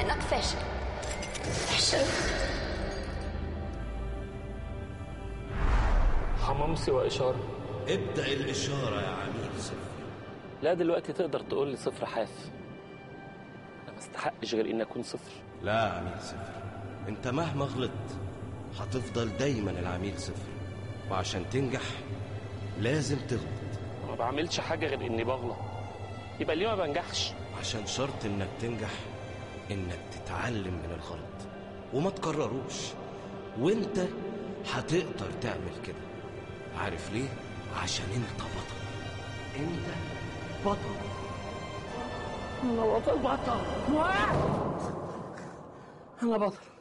لانك فاشل فاشل حمام سوى إشارة ابدأ الإشارة يا عميل صفر لا دلوقتي تقدر تقول لي صفر حاف أنا ما استحقش غير إني أكون صفر لا يا عميل صفر انت مهما غلطت هتفضل دايما العميل صفر وعشان تنجح لازم تغلط ما بعملش حاجة غير إني بغلط يبقى ليه ما بنجحش عشان شرط انك تنجح انك تتعلم من الغلط وما تكرروش وانت هتقدر تعمل كده عارف ليه عشان انت بطل انت بطل أنا بطل بطل أنا بطل